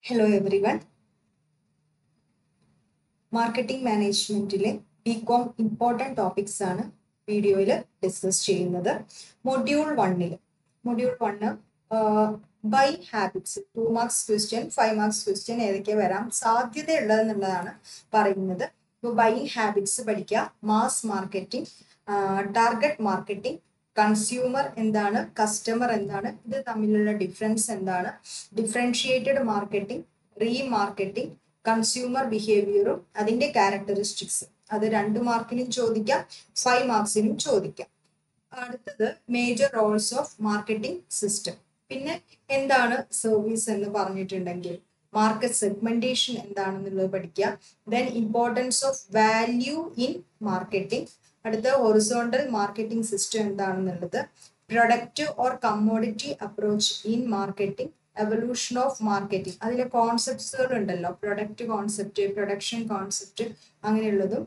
hello everyone marketing മാനേജ്മെന്റിലെ B com important topics ആണ് വീഡിയോയിൽ ഡിസ്കസ് ചെയ്യുന്നത് മൊഡ്യൂൾ വണ്ണിൽ module one buy habits two marks question five marks question ഏതൊക്കെ വരാം സാധ്യതയുള്ളതെന്നുള്ളതാണ് പറയുന്നത് ഇപ്പോൾ ബൈ ഹാബിറ്റ്സ് പഠിക്കുക mass marketing target marketing consumer എന്താണ് കസ്റ്റമർ എന്താണ് ഇത് തമ്മിലുള്ള ഡിഫറൻസ് എന്താണ് differentiated marketing remarketing consumer ബിഹേവിയറും അതിന്റെ ക്യാരക്ടറിസ്റ്റിക്സ് അത് രണ്ട് മാർക്കിനും ചോദിക്കാം ഫൈവ് മാർക്സിനും ചോദിക്കാം അടുത്തത് major roles of marketing system പിന്നെ എന്താണ് സർവീസ് എന്ന് പറഞ്ഞിട്ടുണ്ടെങ്കിൽ മാർക്കറ്റ് സെഗ്മെന്റേഷൻ എന്താണെന്നുള്ളത് പഠിക്കുക then importance of value in marketing അടുത്ത ഹൊറിസോണ്ടൽ മാർക്കറ്റിംഗ് സിസ്റ്റം എന്താണെന്നുള്ളത് product or commodity approach in marketing evolution of marketing അതിലെ കോൺസെപ്റ്റ്സുകൾ ഉണ്ടല്ലോ പ്രൊഡക്റ്റ് കോൺസെപ്റ്റ് പ്രൊഡക്ഷൻ കോൺസെപ്റ്റ് അങ്ങനെയുള്ളതും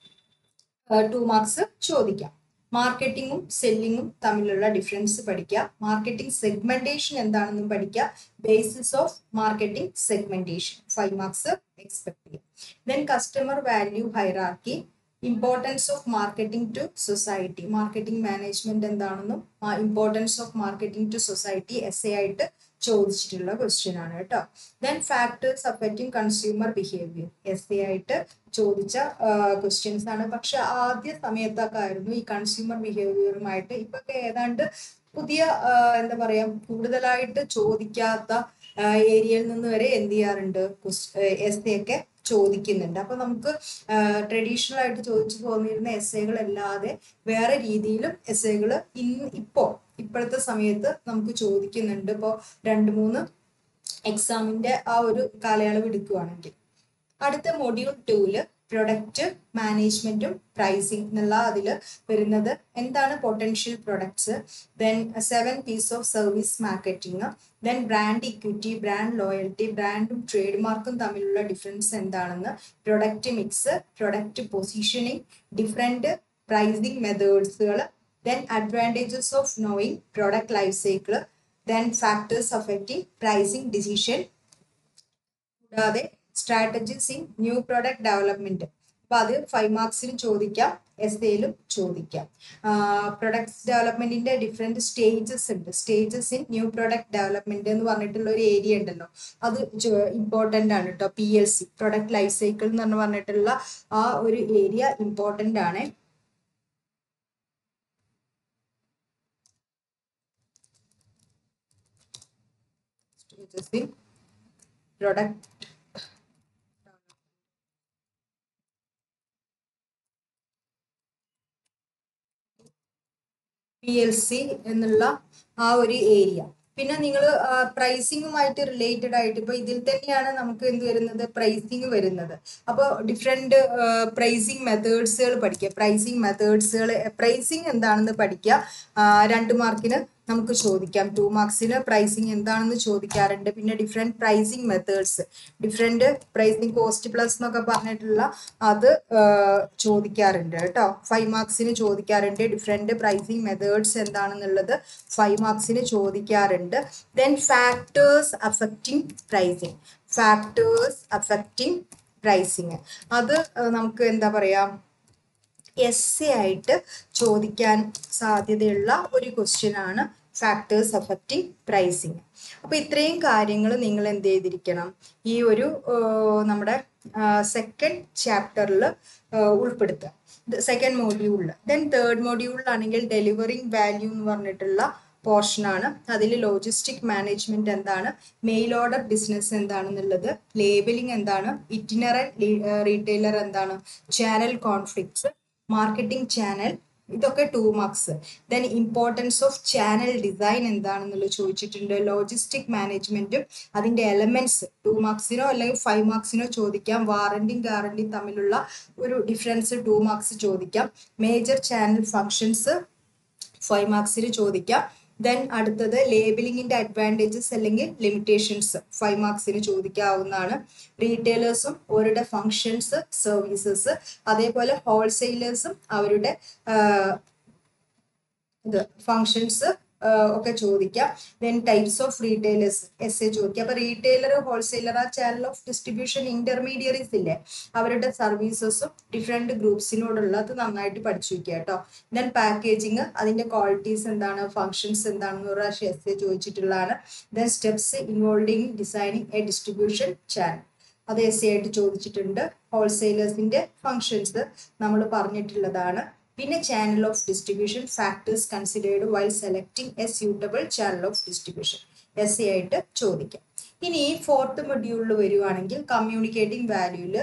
ടു മാർക്സ് ചോദിക്കാം മാർക്കറ്റിംഗും സെല്ലിങ്ങും തമ്മിലുള്ള ഡിഫറൻസ് പഠിക്കുക മാർക്കറ്റിംഗ് സെഗ്മെന്റേഷൻ എന്താണെന്നും പഠിക്കുക basis of marketing segmentation five marks expect ചെയ്യാം then customer value hierarchy importance of marketing to society marketing management എന്താണെന്നും importance of marketing to society S A ആയിട്ട് ചോദിച്ചിട്ടുള്ള ക്വസ്റ്റ്യൻ ആണ് കേട്ടോ then factors affecting consumer behaviour S A ആയിട്ട് ചോദിച്ച questions ആണ് പക്ഷെ ആദ്യ സമയത്തൊക്കെ ആയിരുന്നു ഈ കൺസ്യൂമർ ബിഹേവിയറുമായിട്ട് ഇപ്പൊ ഏതാണ്ട് പുതിയ എന്താ പറയാ കൂടുതലായിട്ട് ചോദിക്കാത്ത ഏരിയയിൽ നിന്ന് വരെ എന്ത് ചെയ്യാറുണ്ട് എസ് എ ഒക്കെ ചോദിക്കുന്നുണ്ട് അപ്പൊ നമുക്ക് ട്രഡീഷണൽ ആയിട്ട് ചോദിച്ചു പോന്നിരുന്ന എസ് എകളല്ലാതെ വേറെ രീതിയിലും എസ് എകൾ ഇന്ന് ഇപ്പോ ഇപ്പോഴത്തെ സമയത്ത് നമുക്ക് ചോദിക്കുന്നുണ്ട് ഇപ്പോൾ രണ്ട് മൂന്ന് എക്സാമിന്റെ ആ ഒരു കാലയളവ് എടുക്കുകയാണെങ്കിൽ അടുത്ത മൊഡ്യൂൾ ടൂല് പ്രൊഡക്റ്റ് മാനേജ്മെന്റും പ്രൈസിങ് എന്നുള്ള അതിൽ വരുന്നത് എന്താണ് potential products then seven Ps of service marketing then brand equity brand loyalty ബ്രാൻഡും ട്രേഡ് മാർക്കും തമ്മിലുള്ള ഡിഫറൻസ് എന്താണെന്ന് product mix product positioning different pricing മെത്തേഡ്സുകൾ then advantages of knowing product life cycle then factors affecting pricing decision കൂടാതെ strategies in new product development അപ്പൊ അത് five മാർക്സിന് ചോദിക്കാം എസ് എയിലും ചോദിക്കാം പ്രൊഡക്ട്സ് ഡെവലപ്മെന്റിന്റെ ഡിഫറെന്റ് സ്റ്റേജസ് ഉണ്ട് stages in new product development എന്ന് പറഞ്ഞിട്ടുള്ള ഒരു ഏരിയ ഉണ്ടല്ലോ അത് ഇമ്പോർട്ടന്റ് ആണ് കേട്ടോ P L C product life cycle എന്ന് പറഞ്ഞിട്ടുള്ള ആ ഒരു ഏരിയ ഇമ്പോർട്ടന്റ് ആണ് stages in product P L C എന്നുള്ള ആ ഒരു ഏരിയ പിന്നെ നിങ്ങൾ പ്രൈസിങ്ങുമായിട്ട് റിലേറ്റഡ് ആയിട്ട് ഇപ്പൊ ഇതിൽ തന്നെയാണ് നമുക്ക് എന്ത് വരുന്നത് പ്രൈസിങ് വരുന്നത് അപ്പോൾ ഡിഫറെന്റ് പ്രൈസിങ് മെത്തേഡ്സുകൾ പഠിക്കുക പ്രൈസിങ് മെത്തേഡ്സുകൾ പ്രൈസിങ് എന്താണെന്ന് പഠിക്കുക രണ്ട് മാർക്കിന് നമുക്ക് ചോദിക്കാം ടു മാർക്സിന് പ്രൈസിങ് എന്താണെന്ന് ചോദിക്കാറുണ്ട് പിന്നെ different pricing methods different pricing cost plus എന്നൊക്കെ പറഞ്ഞിട്ടുള്ള അത് ചോദിക്കാറുണ്ട് കേട്ടോ ഫൈവ് മാർക്സിന് ചോദിക്കാറുണ്ട് ഡിഫറെന്റ് പ്രൈസിങ് മെത്തേഡ്സ് എന്താണെന്നുള്ളത് ഫൈവ് മാർക്സിന് ചോദിക്കാറുണ്ട് then factors affecting pricing factors affecting pricing അത് നമുക്ക് എന്താ പറയാ എസ് എ ആയിട്ട് ചോദിക്കാൻ സാധ്യതയുള്ള ഒരു ക്വസ്റ്റ്യൻ ആണ് ഫാക്ടേഴ്സ് അഫക്റ്റിംഗ് പ്രൈസിങ് അപ്പോൾ ഇത്രയും കാര്യങ്ങൾ നിങ്ങൾ എന്ത് ചെയ്തിരിക്കണം ഈ ഒരു നമ്മുടെ സെക്കൻഡ് ചാപ്റ്ററിൽ ഉൾപ്പെടുത്തുക സെക്കൻഡ് മോഡ്യൂളിൽ ദെൻ തേർഡ് മോഡ്യൂളിലാണെങ്കിൽ ഡെലിവറിങ് വാല്യൂ എന്ന് പറഞ്ഞിട്ടുള്ള പോർഷനാണ് അതിൽ ലോജിസ്റ്റിക് മാനേജ്മെന്റ് എന്താണ് മെയിൽ ഓർഡർ ബിസിനസ് എന്താണെന്നുള്ളത് ലേബലിംഗ് എന്താണ് ഇറ്റിനറൽ റീറ്റെയിലർ എന്താണ് ചാനൽ കോൺഫ്ലിക്ട്സ് മാർക്കറ്റിംഗ് ചാനൽ ഇതൊക്കെ two marks then importance of channel design എന്താണെന്നുള്ളത് ചോദിച്ചിട്ടുണ്ട് ലോജിസ്റ്റിക് മാനേജ്മെന്റും അതിന്റെ എലമെന്റ്സ് ടു മാർക്സിനോ അല്ലെങ്കിൽ ഫൈവ് മാർക്സിനോ ചോദിക്കാം വാറന്റിയും ഗ്യാരണ്ടിയും തമ്മിലുള്ള ഒരു ഡിഫറൻസ് ടു മാർക്സ് ചോദിക്കാം മേജർ ചാനൽ ഫങ്ഷൻസ് ഫൈവ് മാർക്സിന് ചോദിക്കാം ദെൻ അടുത്തത് ലേബലിംഗിന്റെ അഡ്വാൻറ്റേജസ് അല്ലെങ്കിൽ ലിമിറ്റേഷൻസ് ഫൈവ് മാർക്സിന് ചോദിക്കാവുന്നതാണ് റീറ്റെയിലേഴ്സും അവരുടെ ഫങ്ഷൻസ് സർവീസസ് അതേപോലെ ഹോൾസെയിലേഴ്സും അവരുടെ ഇത് ഫങ്ഷൻസ് ഒക്കെ ചോദിക്കാം then types of retailers S A ചോദിക്കാം അപ്പൊ റീറ്റെയിലർ ഹോൾസെയിലർ ആ ചാനൽ ഓഫ് ഡിസ്ട്രിബ്യൂഷൻ ഇന്റർമീഡിയറീസ് ഇല്ലേ അവരുടെ സർവീസസും ഡിഫറെന്റ് ഗ്രൂപ്പ്സിനോടുള്ളത് നന്നായിട്ട് പഠിച്ചു വെക്കുക കേട്ടോ ദെൻ പാക്കേജിങ് അതിന്റെ ക്വാളിറ്റീസ് എന്താണ് ഫങ്ഷൻസ് എന്താണെന്ന് ഒരു പ്രാവശ്യം എസ് എ ചോദിച്ചിട്ടുള്ളതാണ് then steps involving designing a distribution channel അത് എസ് എ ആയിട്ട് ചോദിച്ചിട്ടുണ്ട് ഹോൾസെയിലേഴ്സിന്റെ ഫങ്ഷൻസ് നമ്മൾ പറഞ്ഞിട്ടുള്ളതാണ് പിന്നെ channel of distribution factors considered while selecting a suitable channel of distribution S A ആയിട്ട് ചോദിക്കാം ഇനി ഫോർത്ത് മൊഡ്യൂളിൽ വരുവാണെങ്കിൽ കമ്മ്യൂണിക്കേറ്റിംഗ് വാല്യൂല്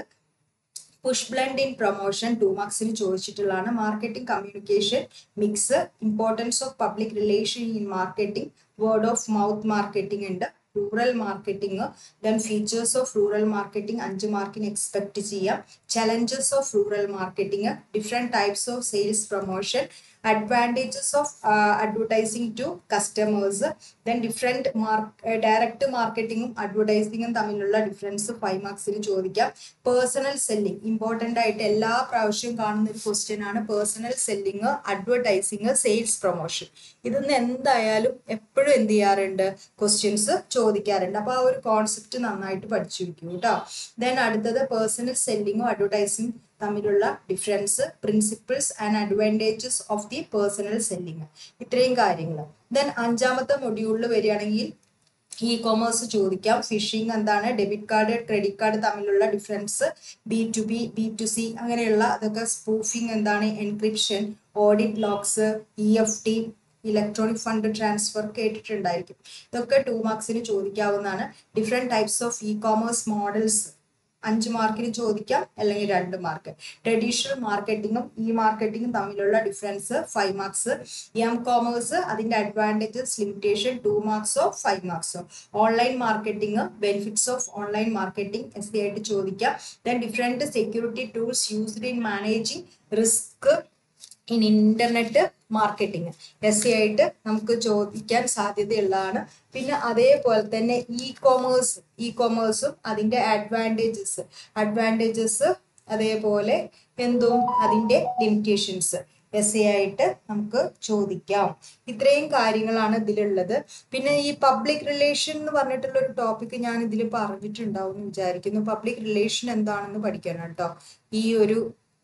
push blend in promotion two മാർക്സിന് ചോദിച്ചിട്ടുള്ളതാണ് marketing communication mix importance of public relation in marketing word of mouth marketing ഉണ്ട് rural marketing then features of rural marketing അഞ്ച് മാർക്കിന് എക്സ്പെക്ട് ചെയ്യാം challenges of rural marketing different types of sales promotion advantages of advertising to customers then different mark direct മാർക്കറ്റിംഗും അഡ്വർടൈസിങ്ങും തമ്മിലുള്ള difference five മാർക്സിന് ചോദിക്കാം personal selling important ആയിട്ട് എല്ലാ പ്രാവശ്യവും കാണുന്ന ഒരു ക്വസ്റ്റ്യൻ ആണ് personal selling advertising sales promotion ഇതൊന്നും എന്തായാലും എപ്പോഴും എന്ത് ചെയ്യാറുണ്ട് ക്വസ്റ്റ്യൻസ് ചോദിക്കാറുണ്ട് അപ്പോൾ ആ ഒരു കോൺസെപ്റ്റ് നന്നായിട്ട് പഠിച്ചു വെക്കും കേട്ടോ ദെൻ അടുത്തത് പേഴ്സണൽ സെല്ലിങ്ങും അഡ്വർടൈസിങ് തമ്മിലുള്ള difference principles and advantages of the personal selling ഇത്രയും കാര്യങ്ങൾ ദെൻ അഞ്ചാമത്തെ മൊഡ്യൂളിൽ വരികയാണെങ്കിൽ ഇ കോമേഴ്സ് ചോദിക്കാം ഫിഷിംഗ് എന്താണ് ഡെബിറ്റ് കാർഡ് ക്രെഡിറ്റ് കാർഡ് തമ്മിലുള്ള difference B to B B to C അങ്ങനെയുള്ള അതൊക്കെ സ്പൂഫിംഗ് എന്താണ് encryption audit logs E F T electronic fund transfer കേട്ടിട്ടുണ്ടായിരിക്കും ഇതൊക്കെ ടു മാർക്സിന് ചോദിക്കാവുന്നതാണ് different types of E commerce models അഞ്ച് മാർക്കിന് ചോദിക്കാം അല്ലെങ്കിൽ രണ്ട് മാർക്ക് ട്രഡീഷണൽ മാർക്കറ്റിങ്ങും ഇ മാർക്കറ്റിങ്ങും തമ്മിലുള്ള difference five marks M commerce അതിന്റെ അഡ്വാൻറ്റേജസ് ലിമിറ്റേഷൻ ടു മാർക്സോ ഫൈവ് മാർക്സോ online marketing benefits of online marketing S D ആയിട്ട് ചോദിക്കാം then different security tools used in managing risk in internet marketing S C ആയിട്ട് നമുക്ക് ചോദിക്കാൻ സാധ്യതയുള്ളതാണ് പിന്നെ അതേപോലെ തന്നെ ഇ കോമേഴ്സ് ഇ കോമേഴ്സും അതിന്റെ അഡ്വാൻറ്റേജസ് അഡ്വാൻറ്റേജസ് അതേപോലെ എന്തും അതിന്റെ ലിമിറ്റേഷൻസ് എസ് എ ആയിട്ട് നമുക്ക് ചോദിക്കാം ഇത്രയും കാര്യങ്ങളാണ് ഇതിലുള്ളത് പിന്നെ ഈ പബ്ലിക് റിലേഷൻ എന്ന് പറഞ്ഞിട്ടുള്ള ഒരു ടോപ്പിക് ഞാൻ ഇതിൽ പറഞ്ഞിട്ടുണ്ടാവും എന്ന് വിചാരിക്കുന്നു പബ്ലിക് റിലേഷൻ എന്താണെന്ന് പഠിക്കണം കേട്ടോ ഈ ഒരു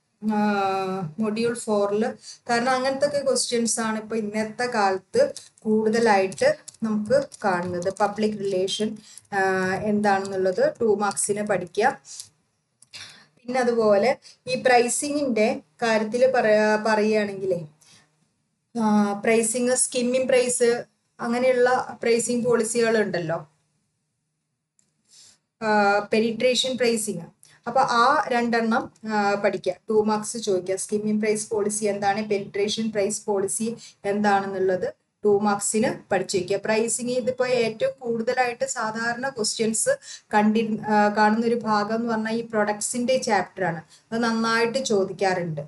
മൊഡ്യൂൾ ഫോറിൽ കാരണം അങ്ങനത്തെ ഒക്കെ ക്വസ്റ്റ്യൻസ് ആണ് ഇപ്പൊ ഇന്നത്തെ കാലത്ത് കൂടുതലായിട്ട് നമുക്ക് കാണുന്നത് പബ്ലിക് റിലേഷൻ എന്താണെന്നുള്ളത് ടു മാർക്സിന് പഠിക്കുക പിന്നെ അതുപോലെ ഈ പ്രൈസിങ്ങിന്റെ കാര്യത്തിൽ പറയാ പറയുകയാണെങ്കിലേ പ്രൈസിങ് സ്കിമ്മിങ് പ്രൈസ് അങ്ങനെയുള്ള പ്രൈസിങ് പോളിസികൾ ഉണ്ടല്ലോ പെനിട്രേഷൻ പ്രൈസിങ് അപ്പൊ ആ രണ്ടെണ്ണം പഠിക്കുക ടു മാർക്സ് ചോദിക്കുക സ്കിമ്മിങ് പ്രൈസ് പോളിസി എന്താണ് പെനിട്രേഷൻ പ്രൈസ് പോളിസി എന്താണെന്നുള്ളത് ടു മാർക്സിന് പഠിച്ചു വയ്ക്കുക പ്രൈസിങ് ഇതിപ്പോ ഏറ്റവും കൂടുതലായിട്ട് സാധാരണ ക്വസ്റ്റ്യൻസ് കണ്ടി കാണുന്ന ഒരു ഭാഗം എന്ന് പറഞ്ഞാൽ ഈ പ്രൊഡക്ട്സിന്റെ ചാപ്റ്റർ ആണ് അത് നന്നായിട്ട് ചോദിക്കാറുണ്ട്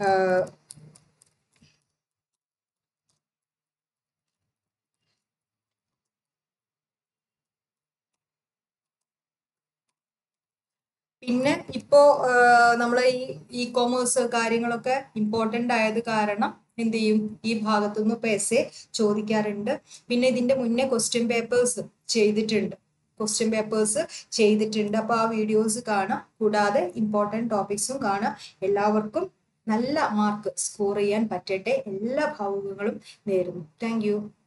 പിന്നെ ഇപ്പോ നമ്മളെ ഈ ഇ കോമേഴ്സ് കാര്യങ്ങളൊക്കെ ഇമ്പോർട്ടൻ്റ് ആയത് കാരണം എന്ത് ചെയ്യും ഈ ഭാഗത്തുനിന്ന് ഇപ്പൊ എസ് എ ചോദിക്കാറുണ്ട് പിന്നെ ഇതിന്റെ മുന്നേ ക്വസ്റ്റ്യൻ പേപ്പേഴ്സ് ചെയ്തിട്ടുണ്ട് ക്വസ്റ്റ്യൻ പേപ്പേഴ്സ് ചെയ്തിട്ടുണ്ട് അപ്പൊ ആ വീഡിയോസ് കാണാം കൂടാതെ ഇമ്പോർട്ടൻറ്റ് ടോപ്പിക്സും കാണാം എല്ലാവർക്കും നല്ല മാർക്ക് സ്കോർ ചെയ്യാൻ പറ്റട്ടെ എല്ലാ ഭാവുകങ്ങളും നേരുന്നു താങ്ക്